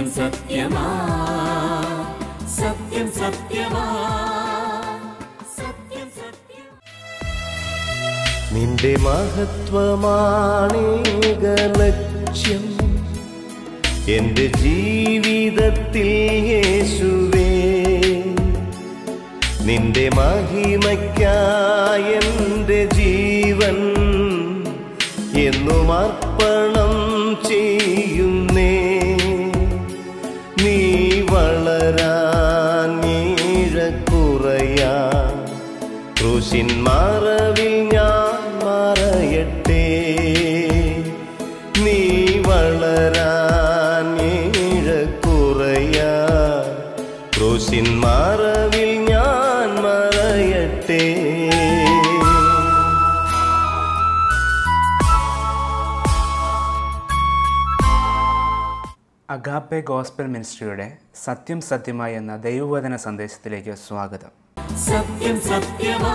സത്യമാ സത്യം സത്യമാ സത്യം സത്യം നിന്റെ മഹത്വമാണേക ലക്ഷ്യം എന്റെ ജീവിതത്തിൽ യേശുവേ നിന്റെ മഹിമയ്ക്കായ എന്റെ ജീവൻ എന്നും അർപ്പണം ചെയ്യുന്നേ നീ വളരാൻ നീഴക്കുറയാൻ ക്രൂശിൻ മറവിൽ ഞാൻ മറയട്ടെ നീ വളരാൻ നീഴക്കുറയാൻ ക്രൂശിൻ മറവിൽ ഞാൻ മറയട്ടെ അഗാപ്പെ ഗോസ്പൽ മിനിസ്ട്രിയുടെ സത്യം സത്യമായി എന്ന ദൈവവചന സന്ദേശത്തിലേക്ക് സ്വാഗതം സത്യം സത്യമാ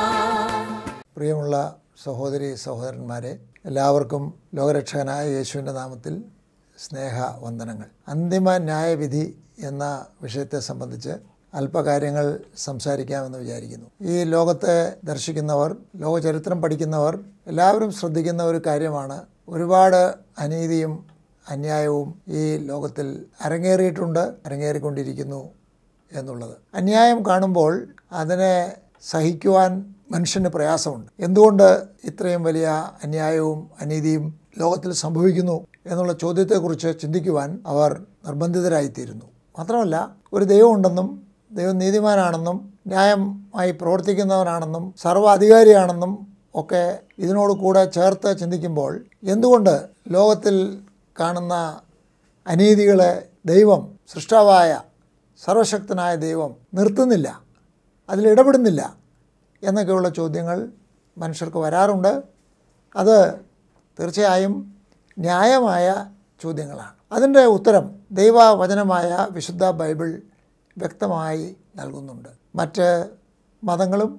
പ്രിയമുള്ള സഹോദരി സഹോദരന്മാരെ എല്ലാവർക്കും ലോകരക്ഷകനായ യേശുവിൻ്റെ നാമത്തിൽ സ്നേഹവന്ദനങ്ങൾ അന്തിമ ന്യായവിധി എന്ന വിഷയത്തെ സംബന്ധിച്ച് അല്പകാര്യങ്ങൾ സംസാരിക്കാമെന്ന് വിചാരിക്കുന്നു ഈ ലോകത്തെ ദർശിക്കുന്നവർ ലോകചരിത്രം പഠിക്കുന്നവർ എല്ലാവരും ശ്രദ്ധിക്കുന്ന ഒരു കാര്യമാണ് ഒരുപാട് അനീതിയും അന്യായവും ഈ ലോകത്തിൽ അരങ്ങേറിയിട്ടുണ്ട് അരങ്ങേറിക്കൊണ്ടിരിക്കുന്നു എന്നുള്ളത് അന്യായം കാണുമ്പോൾ അതിനെ സഹിക്കുവാൻ മനുഷ്യന് പ്രയാസമുണ്ട് എന്തുകൊണ്ട് ഇത്രയും വലിയ അന്യായവും അനീതിയും ലോകത്തിൽ സംഭവിക്കുന്നു എന്നുള്ള ചോദ്യത്തെക്കുറിച്ച് ചിന്തിക്കുവാൻ അവർ നിർബന്ധിതരായിത്തീരുന്നു മാത്രമല്ല ഒരു ദൈവമുണ്ടെന്നും ദൈവം നീതിമാനാണെന്നും ന്യായമായി പ്രവർത്തിക്കുന്നവനാണെന്നും സർവ്വ അധികാരിയാണെന്നും ഒക്കെ ഇതിനോട് കൂടെ ചേർത്ത് ചിന്തിക്കുമ്പോൾ എന്തുകൊണ്ട് ലോകത്തിൽ കാണുന്ന അനീതികളെ ദൈവം സൃഷ്ടാവായ സർവശക്തനായ ദൈവം നിർത്തുന്നില്ല അതിലിടപെടുന്നില്ല എന്നൊക്കെയുള്ള ചോദ്യങ്ങൾ മനുഷ്യർക്ക് വരാറുണ്ട് അത് തീർച്ചയായും ന്യായമായ ചോദ്യങ്ങളാണ് അതിൻ്റെ ഉത്തരം ദൈവവചനമായ വിശുദ്ധ ബൈബിൾ വ്യക്തമായി നൽകുന്നുണ്ട് മറ്റ് മതങ്ങളും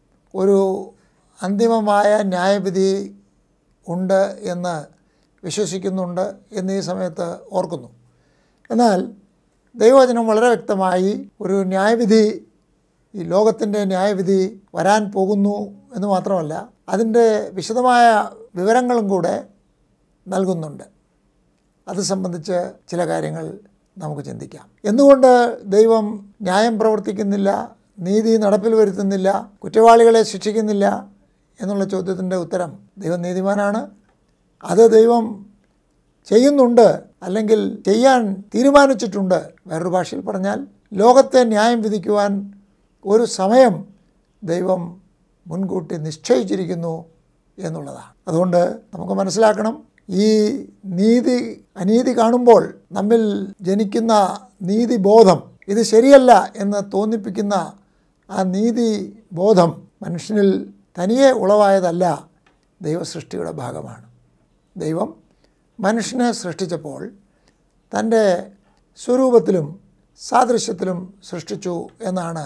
ഒരു അന്തിമമായ ന്യായവിധി ഉണ്ട് എന്ന് വിശ്വസിക്കുന്നുണ്ട് എന്ന് ഈ സമയത്ത് ഓർക്കുന്നു എന്നാൽ ദൈവവചനം വളരെ വ്യക്തമായി ഒരു ന്യായവിധി ഈ ലോകത്തിൻ്റെ ന്യായവിധി വരാൻ പോകുന്നു എന്ന് മാത്രമല്ല അതിൻ്റെ വിശദമായ വിവരങ്ങളും കൂടെ നൽകുന്നുണ്ട് അത് സംബന്ധിച്ച് ചില കാര്യങ്ങൾ നമുക്ക് ചിന്തിക്കാം എന്തുകൊണ്ട് ദൈവം ന്യായം പ്രവർത്തിക്കുന്നില്ല നീതി നടപ്പിൽ വരുത്തുന്നില്ല കുറ്റവാളികളെ ശിക്ഷിക്കുന്നില്ല എന്നുള്ള ചോദ്യത്തിൻ്റെ ഉത്തരം ദൈവം നീതിമാനാണ് അത് ദൈവം ചെയ്യുന്നുണ്ട് അല്ലെങ്കിൽ ചെയ്യാൻ തീരുമാനിച്ചിട്ടുണ്ട് വേറൊരു ഭാഷയിൽ പറഞ്ഞാൽ ലോകത്തെ ന്യായം വിധിക്കുവാൻ ഒരു സമയം ദൈവം മുൻകൂട്ടി നിശ്ചയിച്ചിരിക്കുന്നു എന്നുള്ളതാണ് അതുകൊണ്ട് നമുക്ക് മനസ്സിലാക്കണം ഈ നീതി അനീതി കാണുമ്പോൾ നമ്മിൽ ജനിക്കുന്ന നീതിബോധം ഇത് ശരിയല്ല എന്ന് തോന്നിപ്പിക്കുന്ന ആ നീതി ബോധം മനുഷ്യനിൽ തനിയെ ഉളവായതല്ല ദൈവസൃഷ്ടിയുടെ ഭാഗമാണ് ദൈവം മനുഷ്യനെ സൃഷ്ടിച്ചപ്പോൾ തൻ്റെ സ്വരൂപത്തിലും സാദൃശ്യത്തിലും സൃഷ്ടിച്ചു എന്നാണ്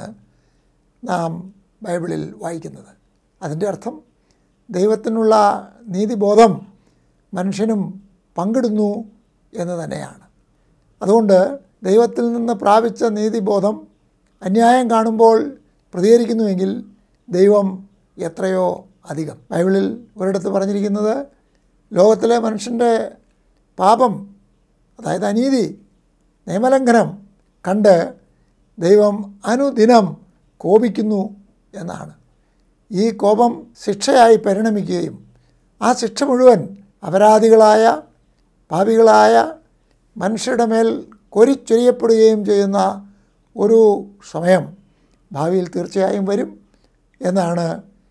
നാം ബൈബിളിൽ വായിക്കുന്നത് അതിൻ്റെ അർത്ഥം ദൈവത്തിനുള്ള നീതിബോധം മനുഷ്യനും പങ്കിടുന്നു എന്ന് തന്നെയാണ് അതുകൊണ്ട് ദൈവത്തിൽ നിന്ന് പ്രാപിച്ച നീതിബോധം അന്യായം കാണുമ്പോൾ പ്രതികരിക്കുന്നുവെങ്കിൽ ദൈവം എത്രയോ അധികം ബൈബിളിൽ ഒരിടത്ത് പറഞ്ഞിരിക്കുന്നത് ലോകത്തിലെ മനുഷ്യൻ്റെ പാപം അതായത് അനീതി നിയമലംഘനം കണ്ട് ദൈവം അനുദിനം കോപിക്കുന്നു എന്നാണ് ഈ കോപം ശിക്ഷയായി പരിണമിക്കുകയും ആ ശിക്ഷ മുഴുവൻ അപരാധികളായ പാപികളായ മനുഷ്യരുടെ മേൽ കൊരിച്ചൊരിയപ്പെടുകയും ചെയ്യുന്ന ഒരു സമയം ഭാവിയിൽ തീർച്ചയായും വരും എന്നാണ്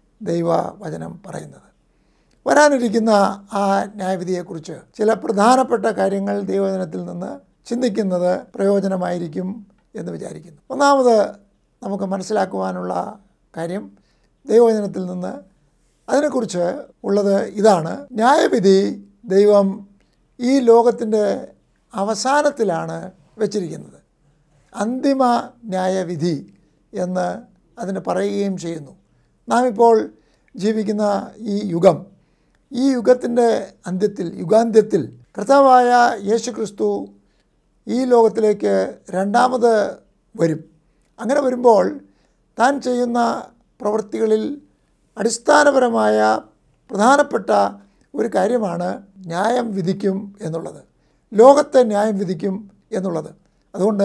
ദൈവവചനം പറയുന്നത് വരാനിരിക്കുന്ന ആ ന്യായവിധിയെക്കുറിച്ച് ചില പ്രധാനപ്പെട്ട കാര്യങ്ങൾ ദൈവവചനത്തിൽ നിന്ന് ചിന്തിക്കുന്നത് പ്രയോജനമായിരിക്കും എന്ന് വിചാരിക്കുന്നു ഒന്നാമത് നമുക്ക് മനസ്സിലാക്കുവാനുള്ള കാര്യം ദൈവവചനത്തിൽ നിന്ന് അതിനെക്കുറിച്ച് ഉള്ളത് ഇതാണ് ന്യായവിധി ദൈവം ഈ ലോകത്തിൻ്റെ അവസാനത്തിലാണ് വച്ചിരിക്കുന്നത് അന്തിമ ന്യായവിധി എന്ന് അതിന് പറയുകയും ചെയ്യുന്നു നാം ഇപ്പോൾ ജീവിക്കുന്ന ഈ യുഗം ഈ യുഗത്തിൻ്റെ അന്ത്യത്തിൽ യുഗാന്ത്യത്തിൽ കർത്താവായ യേശു ക്രിസ്തു ഈ ലോകത്തിലേക്ക് രണ്ടാമത് വരും അങ്ങനെ വരുമ്പോൾ താൻ ചെയ്യുന്ന പ്രവൃത്തികളിൽ അടിസ്ഥാനപരമായ പ്രധാനപ്പെട്ട ഒരു കാര്യമാണ് ന്യായം വിധിക്കും എന്നുള്ളത് ലോകത്തെ ന്യായം വിധിക്കും എന്നുള്ളത് അതുകൊണ്ട്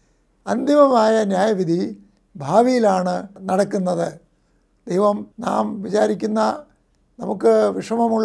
അന്തിമമായ ന്യായവിധി ഭാവിയിലാണ് നടക്കുന്നത് ദൈവം നാം വിചാരിക്കുന്ന നമുക്ക് വിഷമമുള്ള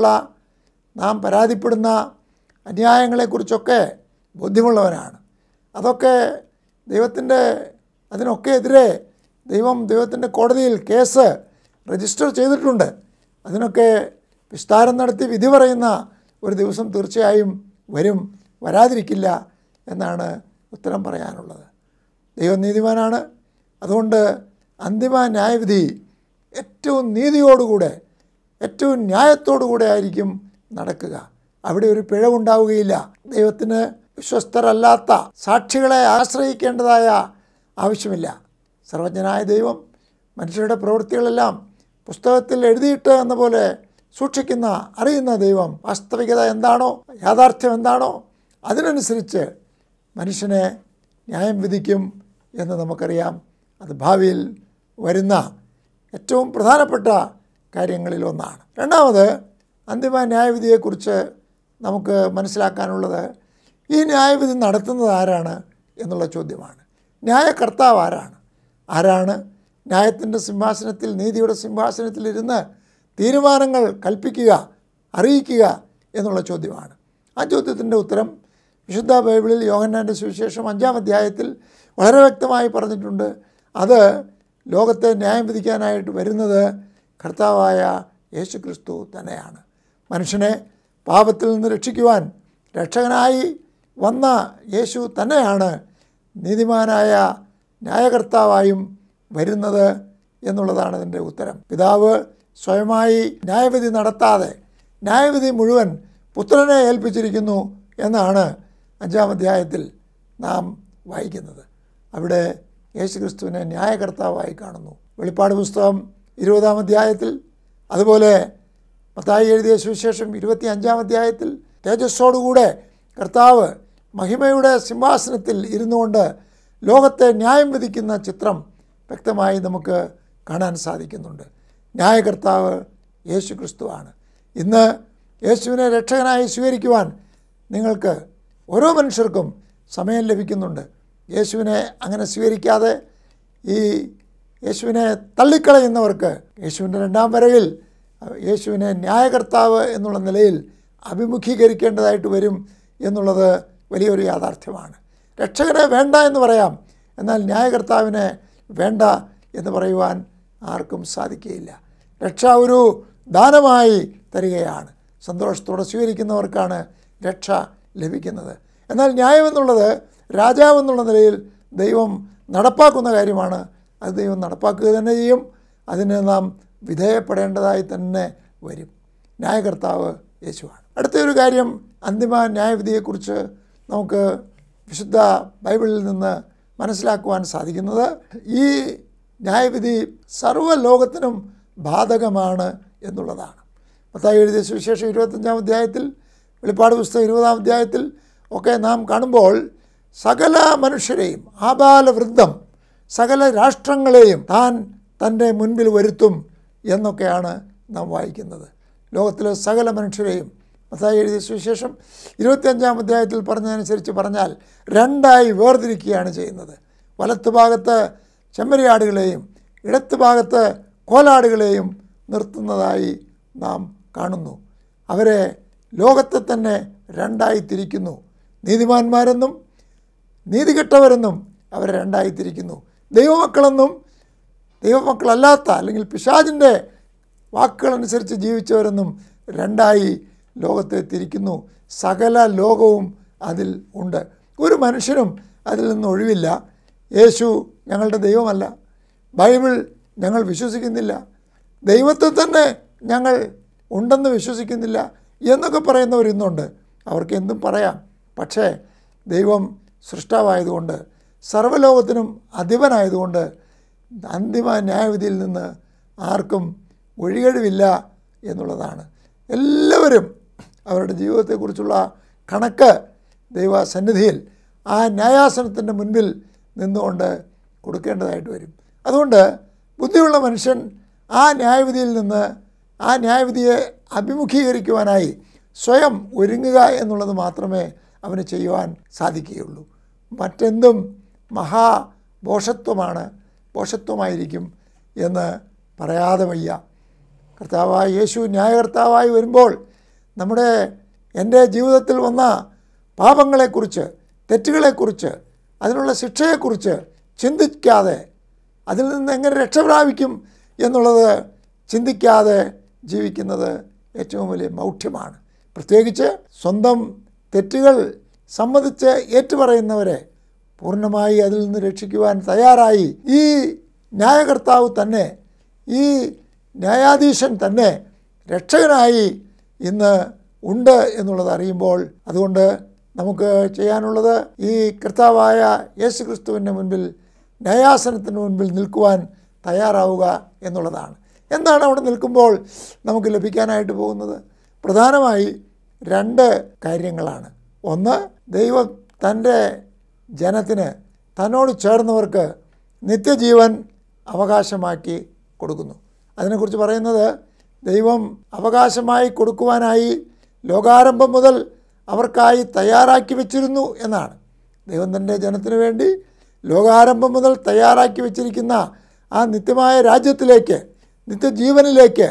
നാം പരാതിപ്പെടുന്ന അന്യായങ്ങളെക്കുറിച്ചൊക്കെ ബോധ്യമുള്ളവനാണ് അതൊക്കെ ദൈവത്തിൻ്റെ അതിനൊക്കെ എതിരെ ദൈവം ദൈവത്തിൻ്റെ കോടതിയിൽ കേസ് രജിസ്റ്റർ ചെയ്തിട്ടുണ്ട് അതിനൊക്കെ വിസ്താരം നടത്തി വിധി പറയുന്ന ഒരു ദിവസം തീർച്ചയായും വരും വരാതിരിക്കില്ല എന്നാണ് ഉത്തരം പറയാനുള്ളത് ദൈവം നീതിമാനാണ് അതുകൊണ്ട് അന്തിമ ന്യായവിധി ഏറ്റവും നീതിയോടുകൂടെ ഏറ്റവും ന്യായത്തോടുകൂടെ ആയിരിക്കും നടക്കുക അവിടെ ഒരു പിഴവുണ്ടാവുകയില്ല ദൈവത്തിന് വിശ്വസ്തരല്ലാത്ത സാക്ഷികളെ ആശ്രയിക്കേണ്ടതായ ആവശ്യമില്ല സർവജ്ഞനായ ദൈവം മനുഷ്യരുടെ പ്രവൃത്തികളെല്ലാം പുസ്തകത്തിൽ എഴുതിയിട്ട് എന്ന പോലെ സൂക്ഷിക്കുന്ന അറിയുന്ന ദൈവം വാസ്തവികത എന്താണോ യാഥാർത്ഥ്യം എന്താണോ അതിനനുസരിച്ച് മനുഷ്യനെ ന്യായം വിധിക്കും എന്ന് നമുക്കറിയാം അത് ഭാവിയിൽ വരുന്ന ഏറ്റവും പ്രധാനപ്പെട്ട കാര്യങ്ങളിൽ ഒന്നാണ് രണ്ടാമത് അന്തിമ ന്യായവിധിയെക്കുറിച്ച് നമുക്ക് മനസ്സിലാക്കാനുള്ളത് ഈ ന്യായവിധി നടത്തുന്നത് ആരാണ് എന്നുള്ള ചോദ്യമാണ് ന്യായകർത്താവ് ആരാണ് ആരാണ് ന്യായത്തിൻ്റെ സിംഹാസനത്തിൽ നീതിയുടെ സിംഹാസനത്തിൽ ഇരുന്ന് തീരുമാനങ്ങൾ കൽപ്പിക്കുക അറിയിക്കുക എന്നുള്ള ചോദ്യമാണ് ആ ചോദ്യത്തിൻ്റെ ഉത്തരം വിശുദ്ധ ബൈബിളിൽ യോഹന്നാൻ്റെ സുവിശേഷം അഞ്ചാം അധ്യായത്തിൽ വളരെ വ്യക്തമായി പറഞ്ഞിട്ടുണ്ട് അത് ലോകത്തെ ന്യായം വിധിക്കാനായിട്ട് വരുന്നത് കർത്താവായ യേശു ക്രിസ്തു തന്നെയാണ് മനുഷ്യനെ പാപത്തിൽ നിന്ന് രക്ഷിക്കുവാൻ രക്ഷകനായി വന്ന യേശു തന്നെയാണ് നീതിമാനായ ന്യായകർത്താവായും വരുന്നത് എന്നുള്ളതാണ് ഇതിൻ്റെ ഉത്തരം പിതാവ് സ്വയമായി ന്യായവിധി നടത്താതെ ന്യായവിധി മുഴുവൻ പുത്രനെ ഏൽപ്പിച്ചിരിക്കുന്നു എന്നാണ് അഞ്ചാം അധ്യായത്തിൽ നാം വായിക്കുന്നത് അവിടെ യേശുക്രിസ്തുവിനെ ന്യായകർത്താവായി കാണുന്നു വെളിപ്പാട് പുസ്തകം ഇരുപതാം അധ്യായത്തിൽ അതുപോലെ മത്തായി എഴുതിയ സുവിശേഷം ഇരുപത്തി അഞ്ചാം അധ്യായത്തിൽ തേജസ്സോടുകൂടെ കർത്താവ് മഹിമയുടെ സിംഹാസനത്തിൽ ഇരുന്നുകൊണ്ട് ലോകത്തെ ന്യായം വിധിക്കുന്ന ചിത്രം വ്യക്തമായി നമുക്ക് കാണാൻ സാധിക്കുന്നുണ്ട് ന്യായകർത്താവ് യേശു ക്രിസ്തുവാണ് ഇന്ന് യേശുവിനെ രക്ഷകനായി സ്വീകരിക്കുവാൻ നിങ്ങൾക്ക് ഓരോ മനുഷ്യർക്കും സമയം ലഭിക്കുന്നുണ്ട് യേശുവിനെ അങ്ങനെ സ്വീകരിക്കാതെ ഈ യേശുവിനെ തള്ളിക്കളയുന്നവർക്ക് യേശുവിൻ്റെ രണ്ടാം വരവിൽ യേശുവിനെ ന്യായകർത്താവ് എന്നുള്ള നിലയിൽ അഭിമുഖീകരിക്കേണ്ടതായിട്ട് വരും എന്നുള്ളത് വലിയൊരു യാഥാർത്ഥ്യമാണ് രക്ഷകനെ വേണ്ട എന്ന് പറയാം എന്നാൽ ന്യായകർത്താവിനെ വേണ്ട എന്ന് പറയുവാൻ ആർക്കും സാധിക്കുകയില്ല രക്ഷ ഒരു ദാനമായി തരികയാണ് സന്തോഷത്തോടെ സ്വീകരിക്കുന്നവർക്കാണ് രക്ഷ ലഭിക്കുന്നത് എന്നാൽ ന്യായം എന്നുള്ളത് രാജാവ് എന്നുള്ള നിലയിൽ ദൈവം നടപ്പാക്കുന്ന കാര്യമാണ് അത് ദൈവം നടപ്പാക്കുക തന്നെ ചെയ്യും അതിന് നാം വിധേയപ്പെടേണ്ടതായി തന്നെ വരും ന്യായകർത്താവ് യേശുവാണ് അടുത്തൊരു കാര്യം അന്തിമ ന്യായവിധിയെക്കുറിച്ച് നമുക്ക് വിശുദ്ധ ബൈബിളിൽ നിന്ന് മനസ്സിലാക്കുവാൻ സാധിക്കുന്നത് ഈ ന്യായവിധി സർവ്വലോകത്തിനും ബാധകമാണ് എന്നുള്ളതാണ് മത്തായി എഴുതിയ സുവിശേഷം ഇരുപത്തഞ്ചാം അധ്യായത്തിൽ വെളിപ്പാട് പുസ്തകം ഇരുപതാം അധ്യായത്തിൽ ഒക്കെ നാം കാണുമ്പോൾ സകല മനുഷ്യരെയും ആബാലവൃദ്ധം സകല രാഷ്ട്രങ്ങളെയും താൻ തൻ്റെ മുൻപിൽ വരുത്തും എന്നൊക്കെയാണ് നാം വായിക്കുന്നത് ലോകത്തിലെ സകല മനുഷ്യരെയും മത്തായി എഴുതിയ സുവിശേഷം ഇരുപത്തിയഞ്ചാം അധ്യായത്തിൽ പറഞ്ഞതനുസരിച്ച് പറഞ്ഞാൽ രണ്ടായി വേർതിരിക്കുകയാണ് ചെയ്യുന്നത് വലത്ത് ഭാഗത്ത് ചെമ്മരിയാടുകളെയും ഇടത്ത് ഭാഗത്ത് കോലാടുകളെയും നിർത്തുന്നതായി നാം കാണുന്നു അവരെ ലോകത്തെ തന്നെ രണ്ടായി തിരിക്കുന്നു നീതിമാന്മാരെന്നും നീതികെട്ടവരെന്നും അവരെ രണ്ടായി തിരിക്കുന്നു ദൈവമക്കളെന്നും ദൈവമക്കളല്ലാത്ത അല്ലെങ്കിൽ പിശാചിൻ്റെ വാക്കുകളനുസരിച്ച് ജീവിച്ചവരെന്നും രണ്ടായി ലോകത്തെ തിരിക്കുന്നു സകല ലോകവും അതിൽ ഉണ്ട് ഒരു മനുഷ്യനും അതിൽ നിന്ന് ഒഴിവില്ല യേശു ഞങ്ങളുടെ ദൈവമല്ല ബൈബിൾ ഞങ്ങൾ വിശ്വസിക്കുന്നില്ല ദൈവത്തെ തന്നെ ഞങ്ങൾ ഉണ്ടെന്ന് വിശ്വസിക്കുന്നില്ല എന്നൊക്കെ പറയുന്നവർ ഇന്നുണ്ട് അവർക്ക് എന്തും പറയാം പക്ഷേ ദൈവം സൃഷ്ടാവായതുകൊണ്ട് സർവ്വലോകത്തിനും അധിപനായതുകൊണ്ട് അന്തിമ ന്യായവിധിയിൽ നിന്ന് ആർക്കും ഒഴികഴിവില്ല എന്നുള്ളതാണ് എല്ലാവരും അവരുടെ ജീവിതത്തെക്കുറിച്ചുള്ള കണക്ക് ദൈവസന്നിധിയിൽ ആ ന്യായാസനത്തിൻ്റെ മുൻപിൽ നിന്നുകൊണ്ട് കൊടുക്കേണ്ടതായിട്ട് വരും അതുകൊണ്ട് ബുദ്ധിയുള്ള മനുഷ്യൻ ആ ന്യായവിധിയിൽ നിന്ന് ആ ന്യായവിധിയെ അഭിമുഖീകരിക്കുവാനായി സ്വയം ഒരുങ്ങുക എന്നുള്ളത് മാത്രമേ അവന് ചെയ്യുവാൻ സാധിക്കുകയുള്ളൂ മറ്റെന്തും മഹാഭോഷത്വമാണ് ഭോഷത്വമായിരിക്കും എന്ന് പറയാതെ വയ്യ കർത്താവായ യേശു ന്യായകർത്താവായി വരുമ്പോൾ നമ്മുടെ എൻ്റെ ജീവിതത്തിൽ വന്ന പാപങ്ങളെക്കുറിച്ച് തെറ്റുകളെക്കുറിച്ച് അതിനുള്ള ശിക്ഷയെക്കുറിച്ച് ചിന്തിക്കാതെ അതിൽ നിന്ന് എങ്ങനെ രക്ഷപ്രാപിക്കും എന്നുള്ളത് ചിന്തിക്കാതെ ജീവിക്കുന്നത് ഏറ്റവും വലിയ മൗഢ്യമാണ് പ്രത്യേകിച്ച് സ്വന്തം തെറ്റുകൾ സമ്മതിച്ച് ഏറ്റുപറയുന്നവരെ പൂർണ്ണമായി അതിൽ നിന്ന് രക്ഷിക്കുവാൻ തയ്യാറായി ഈ ന്യായകർത്താവ് തന്നെ ഈ ന്യായാധീശൻ തന്നെ രക്ഷകനായി ഇന്ന് ഉണ്ട് എന്നുള്ളത് അറിയുമ്പോൾ അതുകൊണ്ട് നമുക്ക് ചെയ്യാനുള്ളത് ഈ കർത്താവായ യേശു ക്രിസ്തുവിൻ്റെ മുൻപിൽ ന്യായാസനത്തിന് മുൻപിൽ നിൽക്കുവാൻ തയ്യാറാവുക എന്നുള്ളതാണ് എന്താണ് അവിടെ നിൽക്കുമ്പോൾ നമുക്ക് ലഭിക്കാനായിട്ട് പോകുന്നത് പ്രധാനമായി രണ്ട് കാര്യങ്ങളാണ് ഒന്ന് ദൈവം തൻ്റെ ജനത്തിന് തന്നോട് ചേർന്നവർക്ക് നിത്യജീവൻ അവകാശമാക്കി കൊടുക്കുന്നു അതിനെക്കുറിച്ച് പറയുന്നത് ദൈവം അവകാശമായി കൊടുക്കുവാനായി ലോകാരംഭം മുതൽ അവർക്കായി തയ്യാറാക്കി വെച്ചിരുന്നു എന്നാണ് ദൈവം തൻ്റെ ജനത്തിന് വേണ്ടി ലോകാരംഭം മുതൽ തയ്യാറാക്കി വെച്ചിരിക്കുന്ന ആ നിത്യമായ രാജ്യത്തിലേക്ക് നിത്യജീവനിലേക്ക്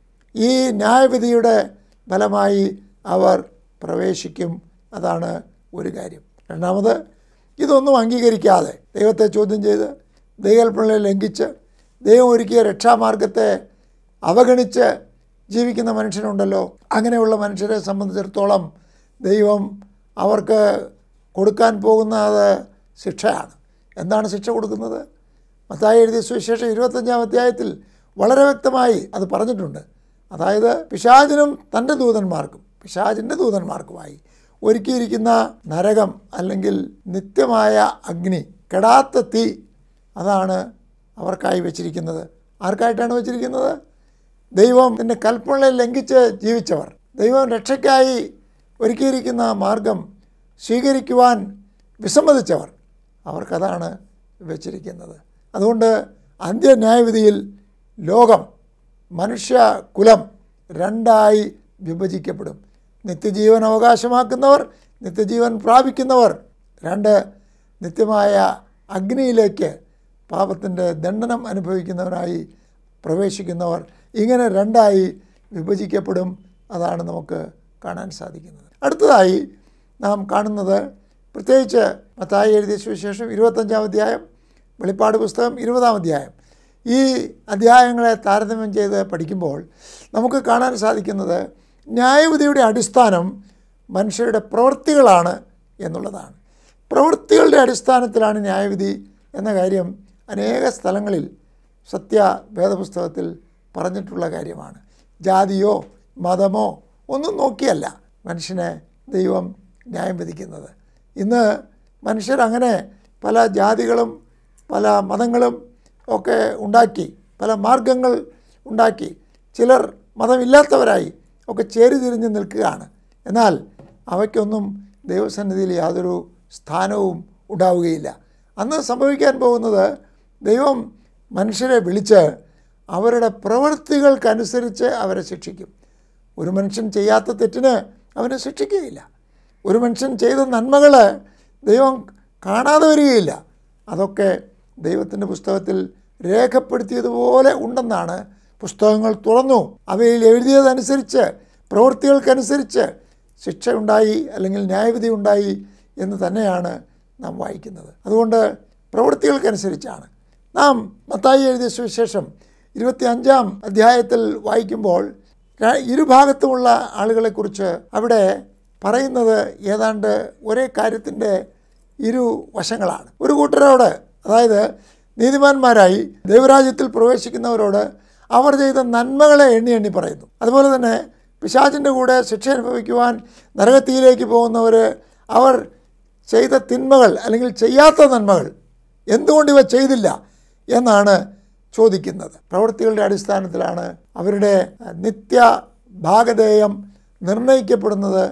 ഈ ന്യായവിധിയുടെ ഫലമായി അവർ പ്രവേശിക്കും അതാണ് ഒരു കാര്യം രണ്ടാമത് ഇതൊന്നും അംഗീകരിക്കാതെ ദൈവത്തെ ചോദ്യം ചെയ്ത് ദൈവകൽപ്പനയെ ലംഘിച്ച് ദൈവം ഒരുക്കിയ രക്ഷാമാർഗത്തെ അവഗണിച്ച് ജീവിക്കുന്ന മനുഷ്യനുണ്ടല്ലോ അങ്ങനെയുള്ള മനുഷ്യരെ സംബന്ധിച്ചിടത്തോളം ദൈവം അവർക്ക് കൊടുക്കാൻ പോകുന്നത് ശിക്ഷയാണ് എന്താണ് ശിക്ഷ കൊടുക്കുന്നത് മത്തായി എഴുതിയ സുവിശേഷം ഇരുപത്തഞ്ചാം അധ്യായത്തിൽ വളരെ വ്യക്തമായി അത് പറഞ്ഞിട്ടുണ്ട് അതായത് പിശാചിനും തൻ്റെ ദൂതന്മാർക്കും പിശാചിൻ്റെ ദൂതന്മാർക്കുമായി ഒരുക്കിയിരിക്കുന്ന നരകം അല്ലെങ്കിൽ നിത്യമായ അഗ്നി കെടാത്ത തീ അതാണ് അവർക്കായി വെച്ചിരിക്കുന്നത് ആർക്കായിട്ടാണ് വെച്ചിരിക്കുന്നത് ദൈവത്തിൻ്റെ കൽപ്പനകളെ ലംഘിച്ച് ജീവിച്ചവർ ദൈവം രക്ഷയ്ക്കായി ഒരുക്കിയിരിക്കുന്ന മാർഗം സ്വീകരിക്കുവാൻ വിസമ്മതിച്ചവർ അവർക്കതാണ് വെച്ചിരിക്കുന്നത് അതുകൊണ്ട് അന്ത്യന്യായവിധിയിൽ ലോകം മനുഷ്യ കുലം രണ്ടായി വിഭജിക്കപ്പെടും നിത്യജീവൻ അവകാശമാക്കുന്നവർ നിത്യജീവൻ പ്രാപിക്കുന്നവർ രണ്ട് നിത്യമായ അഗ്നിയിലേക്ക് പാപത്തിൻ്റെ ദണ്ഡനം അനുഭവിക്കുന്നവരായി പ്രവേശിക്കുന്നവർ ഇങ്ങനെ രണ്ടായി വിഭജിക്കപ്പെടും അതാണ് നമുക്ക് കാണാൻ സാധിക്കുന്നത് അടുത്തതായി നാം കാണുന്നത് പ്രത്യേകിച്ച് മത്തായി എഴുതിയ സുവിശേഷം ഇരുപത്തഞ്ചാം അധ്യായം വെളിപ്പാട് പുസ്തകം ഇരുപതാം അധ്യായം ഈ അധ്യായങ്ങളെ താരതമ്യം ചെയ്ത് പഠിക്കുമ്പോൾ നമുക്ക് കാണാൻ സാധിക്കുന്നത് ന്യായവിധിയുടെ അടിസ്ഥാനം മനുഷ്യരുടെ പ്രവൃത്തികളാണ് എന്നുള്ളതാണ് പ്രവൃത്തികളുടെ അടിസ്ഥാനത്തിലാണ് ന്യായവിധി എന്ന കാര്യം അനേക സ്ഥലങ്ങളിൽ സത്യ വേദപുസ്തകത്തിൽ പറഞ്ഞിട്ടുള്ള കാര്യമാണ് ജാതിയോ മതമോ ഒന്നും നോക്കിയല്ല മനുഷ്യനെ ദൈവം ന്യായം വിധിക്കുന്നത് ഇന്ന് മനുഷ്യരങ്ങനെ പല ജാതികളും പല മതങ്ങളും ഒക്കെ ഉണ്ടാക്കി പല മാർഗങ്ങൾ ഉണ്ടാക്കി ചിലർ മതമില്ലാത്തവരായി ഒക്കെ ചേരിതിരിഞ്ഞ് നിൽക്കുകയാണ് എന്നാൽ അവയ്ക്കൊന്നും ദൈവസന്നിധിയിൽ യാതൊരു സ്ഥാനവും ഉണ്ടാവുകയില്ല അന്ന് സംഭവിക്കാൻ പോകുന്നത് ദൈവം മനുഷ്യരെ വിളിച്ച് അവരുടെ പ്രവൃത്തികൾക്കനുസരിച്ച് അവരെ ശിക്ഷിക്കും ഒരു മനുഷ്യൻ ചെയ്യാത്ത തെറ്റിന് അവനെ ശിക്ഷിക്കുകയില്ല ഒരു മനുഷ്യൻ ചെയ്ത നന്മകൾ ദൈവം കാണാതെ വരികയില്ല അതൊക്കെ ദൈവത്തിൻ്റെ പുസ്തകത്തിൽ രേഖപ്പെടുത്തിയതുപോലെ ഉണ്ടെന്നാണ് പുസ്തകങ്ങൾ തുറന്നു അവയിൽ എഴുതിയതനുസരിച്ച് പ്രവൃത്തികൾക്കനുസരിച്ച് ശിക്ഷ ഉണ്ടായി അല്ലെങ്കിൽ ന്യായവിധി ഉണ്ടായി എന്ന് തന്നെയാണ് നാം വായിക്കുന്നത് അതുകൊണ്ട് പ്രവൃത്തികൾക്കനുസരിച്ചാണ് നാം മത്തായി എഴുതിയ സുവിശേഷം ഇരുപത്തി അഞ്ചാം അധ്യായത്തിൽ വായിക്കുമ്പോൾ ര- ഇരുഭാഗത്തുമുള്ള ആളുകളെക്കുറിച്ച് അവിടെ പറയുന്നത് ഏതാണ്ട് ഒരേ കാര്യത്തിൻ്റെ ഇരു വശങ്ങളാണ് ഒരു കൂട്ടരോട് അതായത് നീതിമാന്മാരായി ദൈവരാജ്യത്തിൽ പ്രവേശിക്കുന്നവരോട് അവർ ചെയ്ത നന്മകളെ എണ്ണി എണ്ണി പറയുന്നു അതുപോലെ തന്നെ പിശാചിൻ്റെ കൂടെ ശിക്ഷ അനുഭവിക്കുവാൻ നരകത്തിയിലേക്ക് പോകുന്നവർ അവർ ചെയ്ത തിന്മകൾ അല്ലെങ്കിൽ ചെയ്യാത്ത നന്മകൾ എന്തുകൊണ്ട് ഇവ ചെയ്തില്ല എന്നാണ് ചോദിക്കുന്നത് പ്രവൃത്തികളുടെ അടിസ്ഥാനത്തിലാണ് അവരുടെ നിത്യ ഭാഗധേയം നിർണയിക്കപ്പെടുന്നത്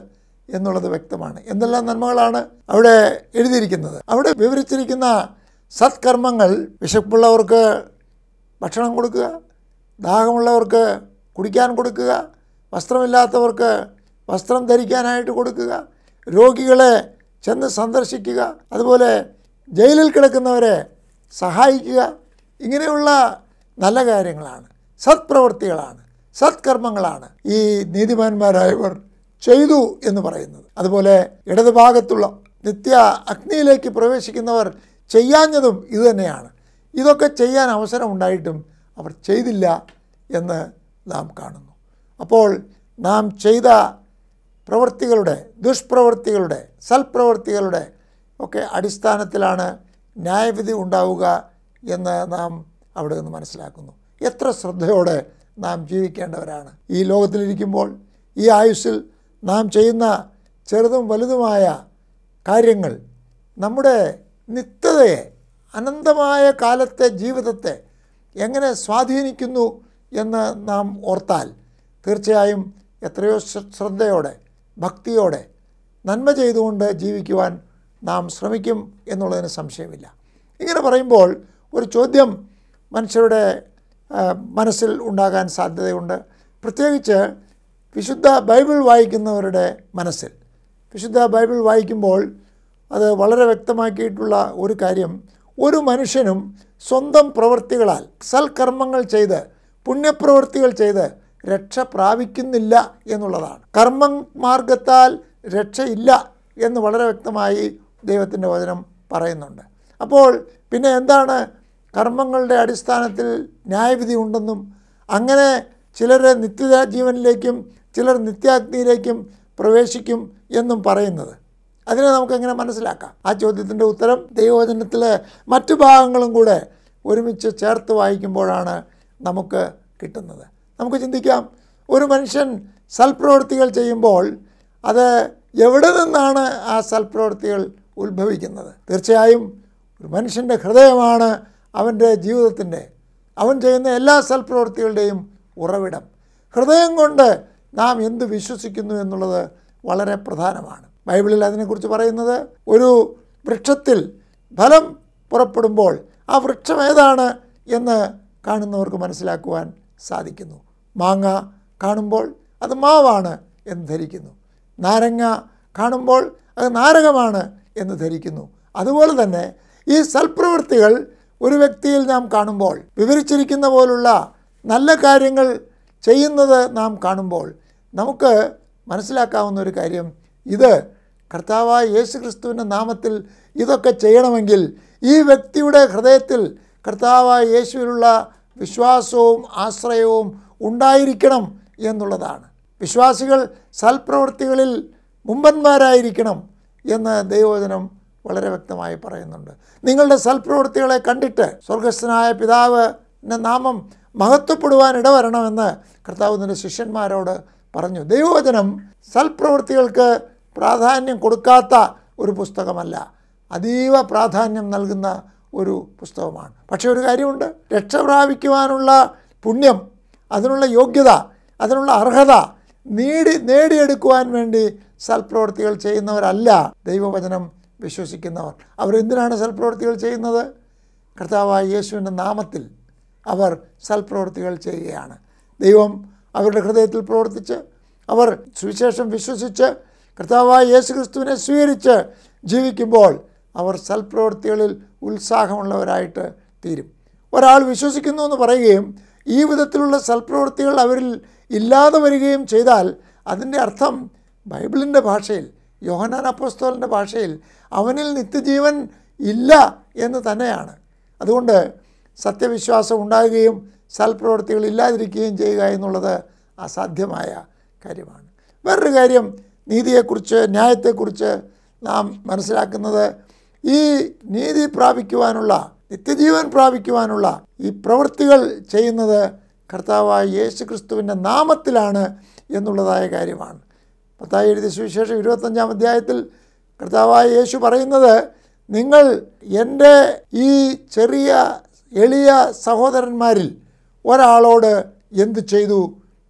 എന്നുള്ളത് വ്യക്തമാണ് എന്തെല്ലാം നന്മകളാണ് അവിടെ എഴുതിയിരിക്കുന്നത് അവിടെ വിവരിച്ചിരിക്കുന്ന സത്കർമ്മങ്ങൾ വിശപ്പുള്ളവർക്ക് ഭക്ഷണം കൊടുക്കുക ദാഹമുള്ളവർക്ക് കുടിക്കാൻ കൊടുക്കുക വസ്ത്രമില്ലാത്തവർക്ക് വസ്ത്രം ധരിക്കാനായിട്ട് കൊടുക്കുക രോഗികളെ ചെന്ന് സന്ദർശിക്കുക അതുപോലെ ജയിലിൽ കിടക്കുന്നവരെ സഹായിക്കുക ഇങ്ങനെയുള്ള നല്ല കാര്യങ്ങളാണ് സത്പ്രവൃത്തികളാണ് സത്കർമ്മങ്ങളാണ് ഈ നീതിമാന്മാരായവർ ചെയ്തു എന്ന് പറയുന്നത് അതുപോലെ ഇടതുഭാഗത്തുള്ള നിത്യ അഗ്നിയിലേക്ക് പ്രവേശിക്കുന്നവർ ചെയ്യാഞ്ഞതും ഇതുതന്നെയാണ് ഇതൊക്കെ ചെയ്യാൻ അവസരം ഉണ്ടായിട്ടും അവർ ചെയ്തില്ല എന്ന് നാം കാണുന്നു അപ്പോൾ നാം ചെയ്ത പ്രവൃത്തികളുടെ ദുഷ്പ്രവൃത്തികളുടെ സൽപ്രവൃത്തികളുടെ ഒക്കെ അടിസ്ഥാനത്തിലാണ് ന്യായവിധി ഉണ്ടാവുക എന്ന് നാം അവിടെ നിന്ന് മനസ്സിലാക്കുന്നു എത്ര ശ്രദ്ധയോടെ നാം ജീവിക്കേണ്ടവരാണ് ഈ ലോകത്തിലിരിക്കുമ്പോൾ ഈ ആയുസ്സിൽ നാം ചെയ്യുന്ന ചെറുതും വലുതുമായ കാര്യങ്ങൾ നമ്മുടെ നിത്യതയെ അനന്തമായ കാലത്തെ ജീവിതത്തെ എങ്ങനെ സ്വാധീനിക്കുന്നു എന്ന് നാം ഓർത്താൽ തീർച്ചയായും എത്രയോ ശ്ര- ശ്രദ്ധയോടെ ഭക്തിയോടെ നന്മ ചെയ്തുകൊണ്ട് ജീവിക്കുവാൻ നാം ശ്രമിക്കും എന്നുള്ളതിന് സംശയമില്ല ഇങ്ങനെ പറയുമ്പോൾ ഒരു ചോദ്യം മനുഷ്യരുടെ ആ, മനസ്സിൽ ഉണ്ടാകാൻ സാധ്യതയുണ്ട് പ്രത്യേകിച്ച് വിശുദ്ധ ബൈബിൾ വായിക്കുന്നവരുടെ മനസ്സിൽ വിശുദ്ധ ബൈബിൾ വായിക്കുമ്പോൾ അത് വളരെ വ്യക്തമാക്കിയിട്ടുള്ള ഒരു കാര്യം ഒരു മനുഷ്യനും സ്വന്തം പ്രവൃത്തികളാൽ സൽക്കർമ്മങ്ങൾ ചെയ്ത് പുണ്യപ്രവൃത്തികൾ ചെയ്ത് രക്ഷ പ്രാപിക്കുന്നില്ല എന്നുള്ളതാണ് കർമ്മ മാർഗത്താൽ രക്ഷയില്ല എന്ന് വളരെ വ്യക്തമായി ദൈവത്തിൻ്റെ വചനം പറയുന്നുണ്ട് അപ്പോൾ പിന്നെ എന്താണ് കർമ്മങ്ങളുടെ അടിസ്ഥാനത്തിൽ ന്യായവിധി ഉണ്ടെന്നും അങ്ങനെ ചിലർ നിത്യ ജീവനിലേക്കും ചിലർ നിത്യാഗ്നിയിലേക്കും പ്രവേശിക്കും എന്നും പറയുന്നത് അതിനെ നമുക്ക് എങ്ങനെ മനസ്സിലാക്കാം ആ ചോദ്യത്തിൻ്റെ ഉത്തരം ദൈവവചനത്തിലെ മറ്റു ഭാഗങ്ങളും കൂടെ ഒരുമിച്ച് ചേർത്ത് വായിക്കുമ്പോഴാണ് നമുക്ക് കിട്ടുന്നത് നമുക്ക് ചിന്തിക്കാം ഒരു മനുഷ്യൻ സൽപ്രവൃത്തികൾ ചെയ്യുമ്പോൾ അത് എവിടെ നിന്നാണ് ആ സൽപ്രവൃത്തികൾ ഉത്ഭവിക്കുന്നത് തീർച്ചയായും ഒരു മനുഷ്യൻ്റെ ഹൃദയമാണ് അവൻ്റെ ജീവിതത്തിൻ്റെ അവൻ ചെയ്യുന്ന എല്ലാ സൽപ്രവൃത്തികളുടെയും ഉറവിടം ഹൃദയം കൊണ്ട് നാം എന്ത് വിശ്വസിക്കുന്നു എന്നുള്ളത് വളരെ പ്രധാനമാണ് ബൈബിളിൽ അതിനെക്കുറിച്ച് പറയുന്നത് ഒരു വൃക്ഷത്തിൽ ഫലം പുറപ്പെടുമ്പോൾ ആ വൃക്ഷം ഏതാണ് എന്ന് കാണുന്നവർക്ക് മനസ്സിലാക്കുവാൻ സാധിക്കുന്നു മാങ്ങ കാണുമ്പോൾ അത് മാവാണ് എന്ന് ധരിക്കുന്നു നാരങ്ങ കാണുമ്പോൾ അത് നാരകമാണ് എന്ന് ധരിക്കുന്നു അതുപോലെ തന്നെ ഈ സൽപ്രവൃത്തികൾ ഒരു വ്യക്തിയിൽ നാം കാണുമ്പോൾ വിവരിച്ചിരിക്കുന്ന പോലുള്ള നല്ല കാര്യങ്ങൾ ചെയ്യുന്നത് നാം കാണുമ്പോൾ നമുക്ക് മനസ്സിലാക്കാവുന്ന ഒരു കാര്യം ഇത് കർത്താവായ യേശു ക്രിസ്തുവിൻ്റെ നാമത്തിൽ ഇതൊക്കെ ചെയ്യണമെങ്കിൽ ഈ വ്യക്തിയുടെ ഹൃദയത്തിൽ കർത്താവായ യേശുവിലുള്ള വിശ്വാസവും ആശ്രയവും ഉണ്ടായിരിക്കണം എന്നുള്ളതാണ് വിശ്വാസികൾ സൽപ്രവൃത്തികളിൽ മുമ്പന്മാരായിരിക്കണം എന്ന് ദൈവവചനം വളരെ വ്യക്തമായി പറയുന്നുണ്ട് നിങ്ങളുടെ സൽപ്രവൃത്തികളെ കണ്ടിട്ട് സ്വർഗസ്ഥനായ പിതാവിൻ്റെ നാമം മഹത്വപ്പെടുവാൻ ഇടവരണമെന്ന് കർത്താവ് തൻ്റെ ശിഷ്യന്മാരോട് പറഞ്ഞു ദൈവവചനം സൽപ്രവൃത്തികൾക്ക് പ്രാധാന്യം കൊടുക്കാത്ത ഒരു പുസ്തകമല്ല അതീവ പ്രാധാന്യം നൽകുന്ന ഒരു പുസ്തകമാണ് പക്ഷേ ഒരു കാര്യമുണ്ട് രക്ഷ പ്രാപിക്കുവാനുള്ള പുണ്യം അതിനുള്ള യോഗ്യത അതിനുള്ള അർഹത നേടി നേടിയെടുക്കുവാൻ വേണ്ടി സൽപ്രവൃത്തികൾ ചെയ്യുന്നവരല്ല ദൈവവചനം വിശ്വസിക്കുന്നവർ അവരെന്തിനാണ് സൽപ്രവൃത്തികൾ ചെയ്യുന്നത് കർത്താവായ യേശുവിൻ്റെ നാമത്തിൽ അവർ സൽപ്രവൃത്തികൾ ചെയ്യുകയാണ് ദൈവം അവരുടെ ഹൃദയത്തിൽ പ്രവർത്തിച്ച് അവർ സുവിശേഷം വിശ്വസിച്ച് കർത്താവായ യേശു ക്രിസ്തുവിനെ സ്വീകരിച്ച് ജീവിക്കുമ്പോൾ അവർ സൽപ്രവൃത്തികളിൽ ഉത്സാഹമുള്ളവരായിട്ട് തീരും ഒരാൾ വിശ്വസിക്കുന്നു എന്ന് പറയുകയും ഈ വിധത്തിലുള്ള സൽപ്രവൃത്തികൾ അവരിൽ ഇല്ലാതെ വരികയും ചെയ്താൽ അതിൻ്റെ അർത്ഥം ബൈബിളിൻ്റെ ഭാഷയിൽ യോഹനാൻ അപ്പോസ്തോലിൻ്റെ ഭാഷയിൽ അവനിൽ നിത്യജീവൻ ഇല്ല എന്ന് തന്നെയാണ് അതുകൊണ്ട് സത്യവിശ്വാസം ഉണ്ടാകുകയും സൽപ്രവൃത്തികൾ ഇല്ലാതിരിക്കുകയും ചെയ്യുക എന്നുള്ളത് അസാധ്യമായ കാര്യമാണ് വേറൊരു കാര്യം നീതിയെക്കുറിച്ച് ന്യായത്തെക്കുറിച്ച് നാം മനസ്സിലാക്കുന്നത് ഈ നീതി പ്രാപിക്കുവാനുള്ള നിത്യജീവൻ പ്രാപിക്കുവാനുള്ള ഈ പ്രവൃത്തികൾ ചെയ്യുന്നത് കർത്താവായ യേശു ക്രിസ്തുവിൻ്റെ നാമത്തിലാണ് എന്നുള്ളതായ കാര്യമാണ് പത്തായി എഴുതിയ സുവിശേഷം ഇരുപത്തഞ്ചാം അധ്യായത്തിൽ കർത്താവായ യേശു പറയുന്നത് നിങ്ങൾ എൻ്റെ ഈ ചെറിയ എളിയ സഹോദരന്മാരിൽ ഒരാളോട് എന്ത് ചെയ്തു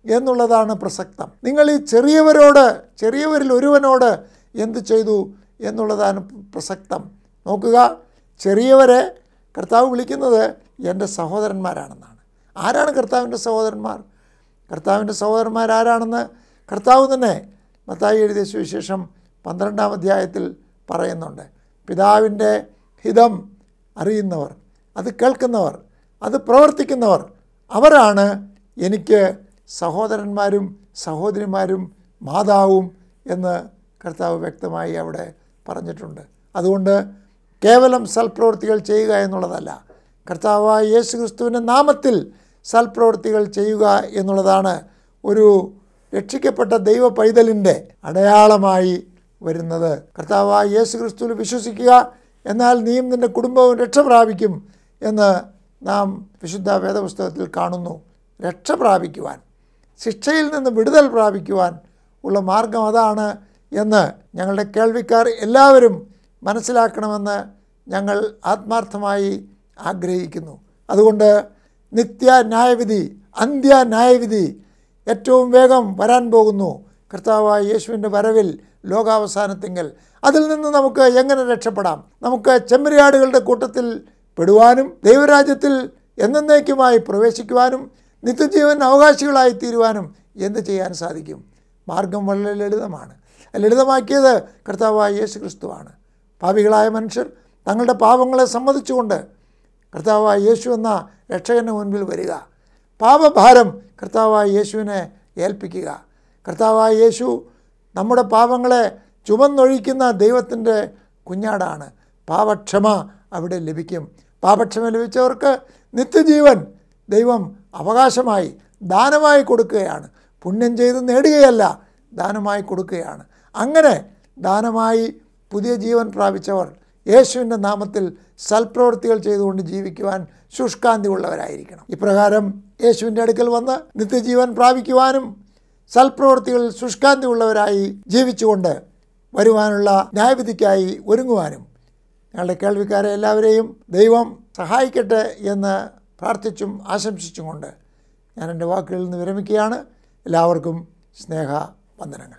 എന്നുള്ളതാണ് പ്രസക്തം നിങ്ങൾ ഈ ചെറിയവരോട് ചെറിയവരിൽ ഒരുവനോട് എന്ത് ചെയ്തു എന്നുള്ളതാണ് പ്രസക്തം നോക്കുക ചെറിയവരെ കർത്താവ് വിളിക്കുന്നത് എൻ്റെ സഹോദരന്മാരാണെന്നാണ് ആരാണ് കർത്താവിൻ്റെ സഹോദരന്മാർ കർത്താവിൻ്റെ സഹോദരന്മാർ ആരാണെന്ന് കർത്താവ് തന്നെ മത്തായി എഴുതിയ സുവിശേഷം പന്ത്രണ്ടാം അധ്യായത്തിൽ പറയുന്നുണ്ട് പിതാവിൻ്റെ ഹിതം അറിയുന്നവർ അത് കേൾക്കുന്നവർ അത് പ്രവർത്തിക്കുന്നവർ അവരാണ് എനിക്ക് സഹോദരന്മാരും സഹോദരിമാരും മാതാവും എന്ന് കർത്താവ് വ്യക്തമായി അവിടെ പറഞ്ഞിട്ടുണ്ട് അതുകൊണ്ട് കേവലം സൽപ്രവൃത്തികൾ ചെയ്യുക എന്നുള്ളതല്ല കർത്താവായ യേശു ക്രിസ്തുവിൻ്റെ നാമത്തിൽ സൽപ്രവൃത്തികൾ ചെയ്യുക എന്നുള്ളതാണ് ഒരു രക്ഷിക്കപ്പെട്ട ദൈവ പൈതലിൻ്റെ അടയാളമായി വരുന്നത് കർത്താവായ യേശു ക്രിസ്തുവിൽ വിശ്വസിക്കുക എന്നാൽ നീയും നിൻ്റെ കുടുംബവും രക്ഷ പ്രാപിക്കും എന്ന് നാം വിശുദ്ധ വേദപുസ്തകത്തിൽ കാണുന്നു രക്ഷ പ്രാപിക്കുവാൻ ശിക്ഷയിൽ നിന്ന് വിടുതൽ പ്രാപിക്കുവാൻ ഉള്ള മാർഗം അതാണ് എന്ന് ഞങ്ങളുടെ കേൾവിക്കാർ എല്ലാവരും മനസ്സിലാക്കണമെന്ന് ഞങ്ങൾ ആത്മാർത്ഥമായി ആഗ്രഹിക്കുന്നു അതുകൊണ്ട് നിത്യ ന്യായവിധി അന്ത്യ ന്യായവിധി ഏറ്റവും വേഗം വരാൻ പോകുന്നു കർത്താവായ യേശുവിൻ്റെ വരവിൽ ലോകാവസാനത്തിങ്കൽ അതിൽ നിന്ന് നമുക്ക് എങ്ങനെ രക്ഷപ്പെടാം നമുക്ക് ചെമ്മരിയാടുകളുടെ കൂട്ടത്തിൽ പെടുവാനും ദൈവരാജ്യത്തിൽ എന്നേക്കുമായി പ്രവേശിക്കുവാനും നിത്യജീവൻ അവകാശികളായി തീരുവാനും എന്ത് ചെയ്യാൻ സാധിക്കും മാർഗം വളരെ ലളിതമാണ് ലളിതമാക്കിയത് കർത്താവായ യേശു ക്രിസ്തുവാണ് പാപികളായ മനുഷ്യർ തങ്ങളുടെ പാപങ്ങളെ സമ്മതിച്ചുകൊണ്ട് കർത്താവായ യേശു എന്ന രക്ഷകൻ്റെ മുൻപിൽ വരിക പാപഭാരം കർത്താവായ യേശുവിനെ ഏൽപ്പിക്കുക കർത്താവായ യേശു നമ്മുടെ പാപങ്ങളെ ചുമന്നൊഴിക്കുന്ന ദൈവത്തിൻ്റെ കുഞ്ഞാടാണ് പാപക്ഷമ അവിടെ ലഭിക്കും പാപക്ഷമ ലഭിച്ചവർക്ക് നിത്യജീവൻ ദൈവം അവകാശമായി ദാനമായി കൊടുക്കുകയാണ് പുണ്യം ചെയ്ത് നേടുകയല്ല ദാനമായി കൊടുക്കുകയാണ് അങ്ങനെ ദാനമായി പുതിയ ജീവൻ പ്രാപിച്ചവർ യേശുവിൻ്റെ നാമത്തിൽ സൽപ്രവൃത്തികൾ ചെയ്തുകൊണ്ട് ജീവിക്കുവാൻ ശുഷ്കാന്തി ഉള്ളവരായിരിക്കണം ഇപ്രകാരം യേശുവിൻ്റെ അടുക്കൽ വന്ന് നിത്യജീവൻ പ്രാപിക്കുവാനും സൽപ്രവൃത്തികളിൽ ശുഷ്കാന്തി ഉള്ളവരായി ജീവിച്ചുകൊണ്ട് വരുവാനുള്ള ന്യായവിധിക്കായി ഒരുങ്ങുവാനും ഞങ്ങളുടെ കേൾവിക്കാരെ എല്ലാവരെയും ദൈവം സഹായിക്കട്ടെ എന്ന് പ്രാർത്ഥിച്ചും ആശംസിച്ചും കൊണ്ട് ഞാൻ എൻ്റെ വാക്കുകളിൽ നിന്ന് വിരമിക്കുകയാണ് എല്ലാവർക്കും സ്നേഹ വന്ദനങ്ങൾ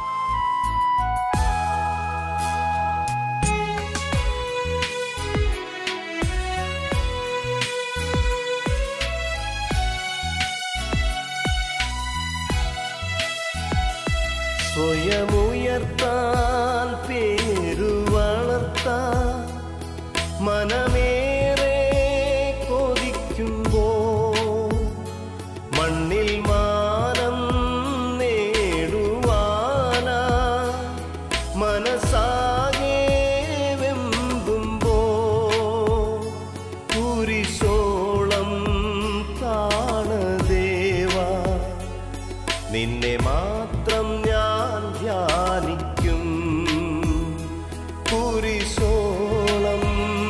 സ്വയമുയർത്താൻ പേരു വളർത്താൻ മനമേറെ കൊതിക്കുമ്പോ മണ്ണിൽ മാനം നേടുവാനാ മനസ്സാകെ വെമ്പുമ്പോ കുരിശോളം കാണദേവാ നിന്നെ മാത്രം ഞാൻ ധ്യാനിക്കും കുരിശോളം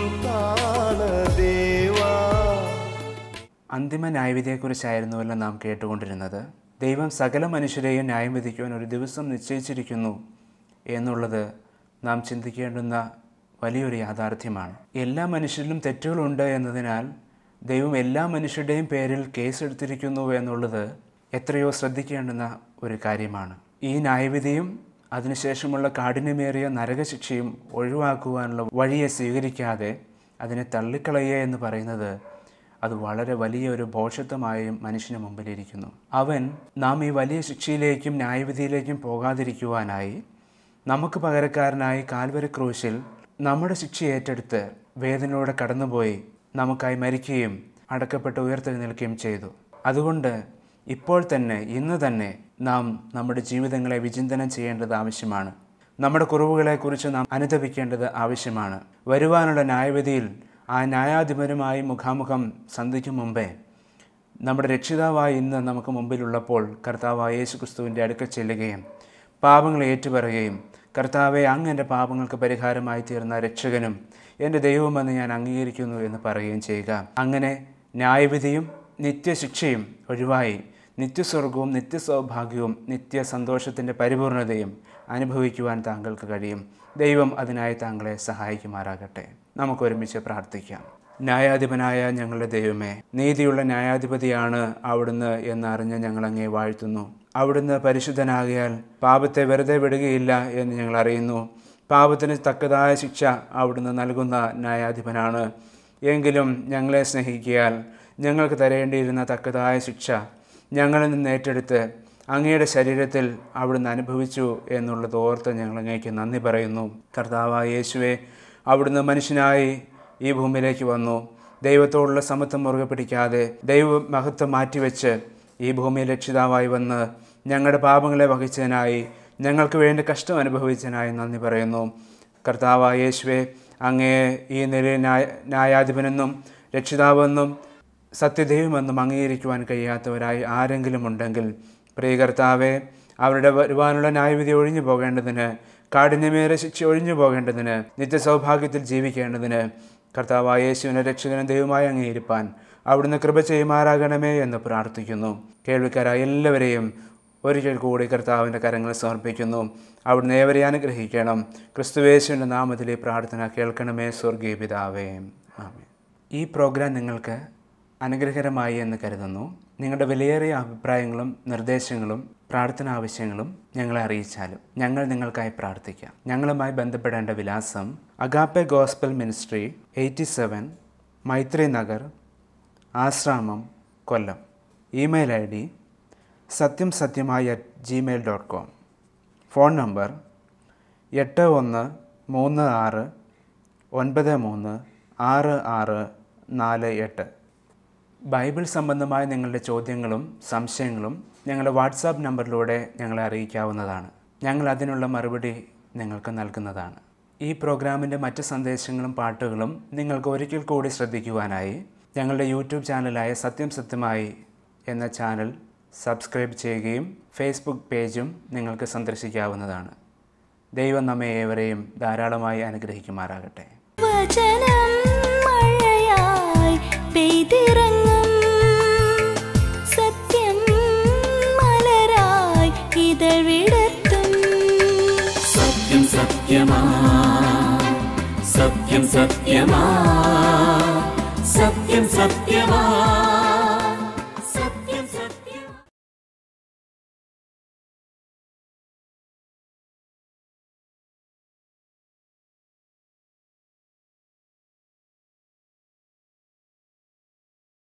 കാണദേവാ അന്തിമ ന്യായവിധിയെക്കുറിച്ചായിരുന്നുവല്ലോ നാം കേട്ടുകൊണ്ടിരുന്നത് ദൈവം സകല മനുഷ്യരെയും ന്യായം വിധിക്കുവാൻ ഒരു ദിവസം നിശ്ചയിച്ചിരിക്കുന്നു എന്നുള്ളത് നാം ചിന്തിക്കേണ്ടുന്ന വലിയൊരു യാഥാർത്ഥ്യമാണ് എല്ലാ മനുഷ്യരിലും തെറ്റുകളുണ്ട് എന്നതിനാൽ ദൈവം എല്ലാ മനുഷ്യരുടെയും പേരിൽ കേസെടുത്തിരിക്കുന്നു എന്നുള്ളത് എത്രയോ ശ്രദ്ധിക്കേണ്ടുന്ന ഒരു കാര്യമാണ് ഈ ന്യായവിധിയും അതിനുശേഷമുള്ള കാഠിന്യമേറിയ നരകശിക്ഷയും ഒഴിവാക്കുവാനുള്ള വഴിയെ സ്വീകരിക്കാതെ അതിനെ തള്ളിക്കളയുക എന്ന് പറയുന്നത് അത് വളരെ വലിയ ഒരു ഭോഷത്വമായും മനുഷ്യന് മുമ്പിലിരിക്കുന്നു അവൻ നാം ഈ വലിയ ശിക്ഷയിലേക്കും ന്യായവിധിയിലേക്കും പോകാതിരിക്കുവാനായി നമുക്ക് പകരക്കാരനായി കാൽവരി ക്രൂശിൽ നമ്മുടെ ശിക്ഷ ഏറ്റെടുത്ത് വേദനയോടെ കടന്നുപോയി നമുക്കായി മരിക്കുകയും അടക്കപ്പെട്ട് ഉയർത്തെഴുന്നേൽക്കുകയും ചെയ്തു അതുകൊണ്ട് ഇപ്പോൾ തന്നെ ഇന്ന് തന്നെ നാം നമ്മുടെ ജീവിതങ്ങളെ വിചിന്തനം ചെയ്യേണ്ടത് ആവശ്യമാണ് നമ്മുടെ കുറവുകളെക്കുറിച്ച് നാം അനുദപിക്കേണ്ടത് ആവശ്യമാണ് വരുവാനുള്ള ന്യായവിധിയിൽ ആ ന്യായാധിപരുമായി മുഖാമുഖം സന്ധിക്കും മുമ്പേ നമ്മുടെ രക്ഷിതാവായി ഇന്ന് നമുക്ക് മുമ്പിലുള്ളപ്പോൾ കർത്താവായ യേശു ക്രിസ്തുവിൻ്റെ അടുക്കൽ ചെല്ലുകയും പാപങ്ങളെ ഏറ്റുപറയുകയും കർത്താവെ അങ്ങ് എൻ്റെ പാപങ്ങൾക്ക് പരിഹാരമായി തീർന്ന രക്ഷകനും എൻ്റെ ദൈവമെന്ന് ഞാൻ അംഗീകരിക്കുന്നു എന്ന് പറയുകയും ചെയ്യുക അങ്ങനെ ന്യായവിധിയും നിത്യശിക്ഷയും ഒഴിവായി നിത്യസ്വർഗവും നിത്യസൗഭാഗ്യവും നിത്യ സന്തോഷത്തിൻ്റെ പരിപൂർണതയും അനുഭവിക്കുവാൻ താങ്കൾക്ക് കഴിയും ദൈവം അതിനായി താങ്കളെ സഹായിക്കുമാറാകട്ടെ നമുക്ക് ഒരുമിച്ച് പ്രാർത്ഥിക്കാം ന്യായാധിപനായ ഞങ്ങളുടെ ദൈവമേ നീതിയുള്ള ന്യായാധിപതിയാണ് അവിടുന്ന് എന്നറിഞ്ഞ് ഞങ്ങൾ അങ്ങേ വാഴ്ത്തുന്നു അവിടുന്ന് പരിശുദ്ധനാകിയാൽ പാപത്തെ വെറുതെ വിടുകയില്ല എന്ന് ഞങ്ങൾ അറിയുന്നു പാപത്തിന് തക്കതായ ശിക്ഷ അവിടുന്ന് നൽകുന്ന ന്യായാധിപനാണ് എങ്കിലും ഞങ്ങളെ സ്നേഹിക്കിയാൽ ഞങ്ങൾക്ക് തരേണ്ടിയിരുന്ന തക്കതായ ശിക്ഷ ഞങ്ങളിൽ നിന്ന് ഏറ്റെടുത്ത് അങ്ങയുടെ ശരീരത്തിൽ അവിടുന്ന് അനുഭവിച്ചു എന്നുള്ളത് ഓർത്ത് ഞങ്ങൾ അങ്ങേക്ക് നന്ദി പറയുന്നു കർത്താവായ യേശുവെ അവിടുന്ന് മനുഷ്യനായി ഈ ഭൂമിയിലേക്ക് വന്നു ദൈവത്തോടുള്ള സമത്വം മുറുകെ പിടിക്കാതെ ദൈവ മഹത്വം മാറ്റിവെച്ച് ഈ ഭൂമിയിൽ രക്ഷിതാവായി വന്ന് ഞങ്ങളുടെ പാപങ്ങളെ വഹിച്ചതിനായി ഞങ്ങൾക്ക് വേണ്ടി കഷ്ടം അനുഭവിച്ചതിനായി നന്ദി പറയുന്നു കർത്താവായ യേശുവെ അങ്ങേ ഈ നിലയിൽ ന്യായ ന്യായാധിപനെന്നും രക്ഷിതാവെന്നും സത്യദൈവമെന്നും അംഗീകരിക്കുവാൻ കഴിയാത്തവരായി ആരെങ്കിലും ഉണ്ടെങ്കിൽ പ്രിയ കർത്താവെ അവരുടെ വരുവാനുള്ള ന്യായവിധി ഒഴിഞ്ഞു പോകേണ്ടതിന് കാഠിന്യമേറെ ശിക്ഷ ഒഴിഞ്ഞു പോകേണ്ടതിന് നിത്യസൗഭാഗ്യത്തിൽ ജീവിക്കേണ്ടതിന് കർത്താവായ യേശുവിനെ രക്ഷകനും ദൈവമായി അംഗീകരിപ്പാൻ അവിടുന്ന് കൃപ ചെയ്യുമാറാകണമേ എന്ന് പ്രാർത്ഥിക്കുന്നു കേൾവിക്കാരായ എല്ലാവരെയും ഒരിക്കൽ കൂടി കർത്താവിൻ്റെ കരങ്ങൾ സമർപ്പിക്കുന്നു അവിടുന്ന് ഏവരെ അനുഗ്രഹിക്കണം ക്രിസ്തുവേശുവിൻ്റെ നാമത്തിൽ ഈ പ്രാർത്ഥന കേൾക്കണമേ സ്വർഗീയ പിതാവേ ആമേൻ ഈ പ്രോഗ്രാം നിങ്ങൾക്ക് അനുഗ്രഹകരമായി എന്ന് കരുതുന്നു നിങ്ങളുടെ വിലയേറിയ അഭിപ്രായങ്ങളും നിർദ്ദേശങ്ങളും പ്രാർത്ഥന ആവശ്യങ്ങളും ഞങ്ങളെ അറിയിച്ചാലും ഞങ്ങൾ നിങ്ങൾക്കായി പ്രാർത്ഥിക്കാം ഞങ്ങളുമായി ബന്ധപ്പെടേണ്ട വിലാസം Agape gospel ministry eighty seven Maithri Nagar Asramam Kollam email I D സത്യം സത്യമായി at Gmail dot com phone number എട്ട് ഒന്ന് മൂന്ന് ആറ് ഒൻപത് മൂന്ന് ആറ് ആറ് നാല് എട്ട് ബൈബിൾ സംബന്ധമായ നിങ്ങളുടെ ചോദ്യങ്ങളും സംശയങ്ങളും ഞങ്ങളുടെ വാട്സാപ്പ് നമ്പറിലൂടെ ഞങ്ങളെ അറിയിക്കാവുന്നതാണ് ഞങ്ങൾ അതിനുള്ള മറുപടി നിങ്ങൾക്ക് നൽകുന്നതാണ് ഈ പ്രോഗ്രാമിൻ്റെ മറ്റ് സന്ദേശങ്ങളും പാട്ടുകളും നിങ്ങൾക്ക് ഒരിക്കൽ കൂടി ശ്രദ്ധിക്കുവാനായി ഞങ്ങളുടെ യൂട്യൂബ് ചാനലായ സത്യം സത്യമായി എന്ന ചാനൽ സബ്സ്ക്രൈബ് ചെയ്യുകയും ഫേസ്ബുക്ക് പേജും നിങ്ങൾക്ക് സന്ദർശിക്കാവുന്നതാണ് ദൈവം നമ്മെ ഏവരെയും ധാരാളമായി അനുഗ്രഹിക്കുമാറാകട്ടെ വചനം മഴയായി പെയ്തിറങ്ങും സത്യം മലരായി ഇതവിടത്തും സത്യം സത്യമാ സത്യം സത്യമാ സത്യം സത്യ